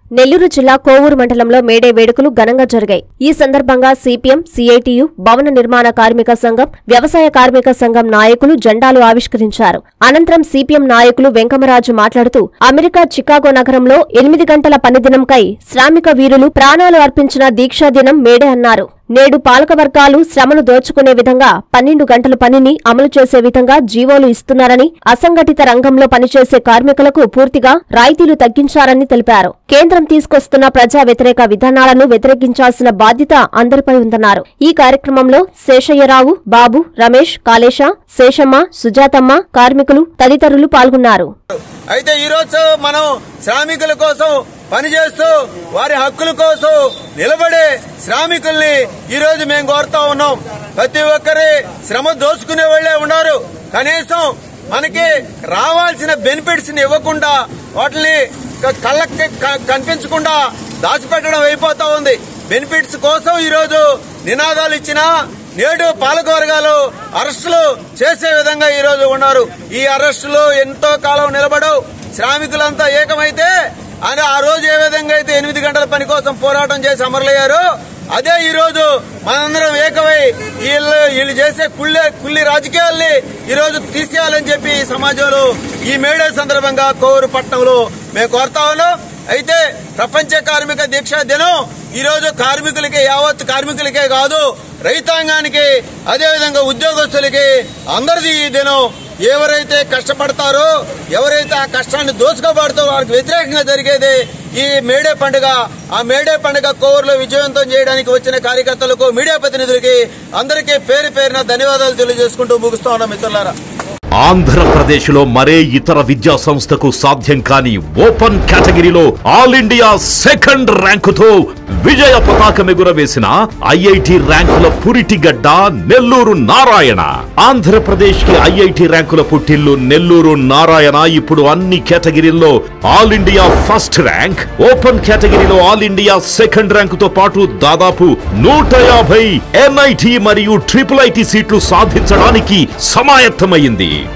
నెల్లూరు జిల్లా కోవూరు మండలంలో మేడే వేడుకలు ఘనంగా జరిగాయి ఈ సందర్భంగా సిపిఎం సిఐటియు భవన నిర్మాణ కార్మిక సంఘం వ్యవసాయ కార్మిక సంఘం నాయకులు జెండాలు ఆవిష్కరించారు అనంతరం సిపిఎం నాయకులు వెంకమరాజు మాట్లాడుతూ అమెరికా చికాగో నగరంలో ఎనిమిది గంటల పనిదినంకై శ్రామిక వీరులు ప్రాణాలు అర్పించిన దీక్షా దినం మేడే అన్నారు నేడు పాలక వర్గాలు శ్రమను దోచుకునే విధంగా పన్నెండు గంటల పనిని అమలు చేసే విధంగా జీవోలు ఇస్తున్నారని అసంఘటిత రంగంలో పనిచేసే కార్మికులకు పూర్తిగా రాయితీలు తగ్గించారని తెలిపారు కేంద్రం తీసుకొస్తున్న ప్రజా వ్యతిరేక విధానాలను వ్యతిరేకించాల్సిన బాధ్యత అందరిపై ఉందన్నారు ఈ కార్యక్రమంలో శేషయ్యరావు బాబు రమేష్ కాళేశ శేషమ్మ సుజాతమ్మ కార్మికులు తదితరులు పాల్గొన్నారు అయితే ఈ రోజు మనం శ్రామికుల కోసం పనిచేస్తూ వారి హక్కుల కోసం నిలబడే శ్రామికుల్ని ఈ రోజు మేము కోరుతా ఉన్నాం ప్రతి ఒక్కరి శ్రమ దోచుకునే వాళ్ళే ఉన్నారు కనీసం మనకి రావాల్సిన బెనిఫిట్స్ ని ఇవ్వకుండా వాటిని క- కళ్ళకి క- కనిపించకుండా దాచిపెట్టడం అయిపోతా ఉంది బెనిఫిట్స్ కోసం ఈ రోజు నినాదాలు ఇచ్చినా నేడు పాలకవర్గాలు అరెస్టులు చేసే విధంగా ఈ రోజు ఉన్నారు ఈ అరెస్టులు ఎంతో కాలం నిలబడవు శ్రామికులంతా ఏకమైతే అని ఆ రోజు ఏ విధంగా అయితే ఎనిమిది గంటల పని కోసం పోరాటం చేసి అమరులయ్యారు అదే ఈ రోజు మనందరం ఏకమై వీళ్ళు వీళ్ళు చేసే కుళ్ళే కుళ్ళి రాజకీయాల్ని ఈ రోజు తీసేయాలని చెప్పి ఈ సమాజంలో ఈ మేడే సందర్భంగా కోవూరు పట్టణంలో మేము కోరుతా ఉన్నాం అయితే ప్రపంచ కార్మిక దీక్షా దినం ఈ రోజు కార్మికులకి యావత్ కార్మికులకే కాదు రైతాంగానికి అదేవిధంగా ఉద్యోగస్తులకి అందరిది ఈ దినం ఎవరైతే కష్టపడతారో ఎవరైతే ఆ కష్టాన్ని దోచుకోబడతారో వారికి వ్యతిరేకంగా జరిగేది ఈ మేడే పండుగ ఆ మేడే పండుగ కోవూరులో విజయవంతం చేయడానికి వచ్చిన కార్యకర్తలకు మీడియా ప్రతినిధులకి అందరికీ పేరు పేరున ధన్యవాదాలు తెలియజేసుకుంటూ ముగుస్తా ఉన్నాం మిత్రులారా ఆంధ్రప్రదేశ్ లో మరే ఇతర విద్యా సంస్థకు సాధ్యం కాని ఓపెన్ కేటగిరీలో ఆల్ ఇండియా సెకండ్ ర్యాంకుతో విజయ పతాకం ఎగురవేసిన ఐఐటి ర్యాంకుల పురిటిగడ్డ నెల్లూరు నారాయణ ఆంధ్రప్రదేశ్ కి ఐఐటి ర్యాంకుల పుట్టిల్లు నెల్లూరు నారాయణ ఇప్పుడు అన్ని కేటగిరీల్లో all India first rank open కేటగిరీలో ఆల్ ఇండియా సెకండ్ ర్యాంకుతో పాటు దాదాపు నూట యాభై ఎన్ఐటి మరియు ట్రిపుల్ ఐటి సీట్లు సాధించడానికి సమాయత్తమైంది